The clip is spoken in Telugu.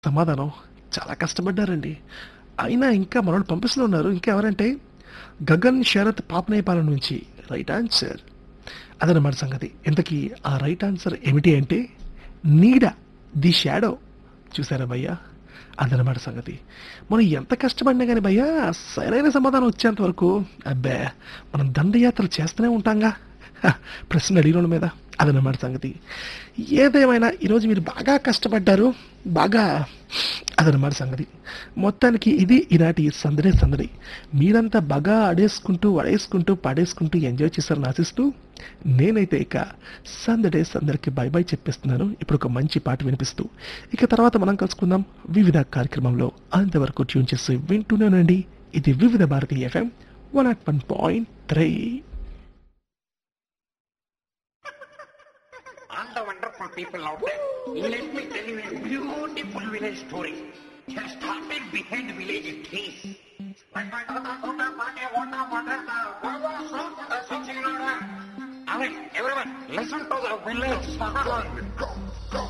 సమాధానం చాలా కష్టపడ్డారండి అయినా ఇంకా మనోళ్ళు పంపిస్తూనే ఉన్నారు ఇంకా ఎవరంటే గగన్ శరత్ పాపనేపాలెం నుంచి రైట్ ఆన్సర్ అదనమాట సంగతి ఇంతకీ ఆ రైట్ ఆన్సర్ ఏమిటి అంటే నీడ ది షాడో చూసారా భయ్యా అదనమాట సంగతి మనం ఎంత కష్టపడినా కానీ భయ్యా సరైన సమాధానం వచ్చేంత వరకు అబ్బే మనం దండయాత్రలు చేస్తూనే ఉంటాంగా హ, ప్రశ్న అడిగిన మీద అదనమాట సంగతి ఏదేమైనా ఈరోజు మీరు బాగా కష్టపడ్డారు బాగా అదనమాట సంగతి మొత్తానికి ఇది ఈనాటి సందడే సందడి మీరంతా బాగా ఆడేసుకుంటూ వడేసుకుంటూ పాడేసుకుంటూ ఎంజాయ్ చేశారని ఆశిస్తూ నేనైతే ఇక సందడే సందడికి బై బై చెప్పేస్తున్నాను ఇప్పుడు ఒక మంచి పాట వినిపిస్తూ ఇక తర్వాత మనం కలుసుకుందాం వివిధ కార్యక్రమంలో అంతవరకు ట్యూన్ చేసి వింటూనేనండి ఇది Vividh Bharati FM one naught one point three all the wonderful people out there, let me tell you a beautiful village story. It started behind village trees. Alright, everyone, listen to the village song.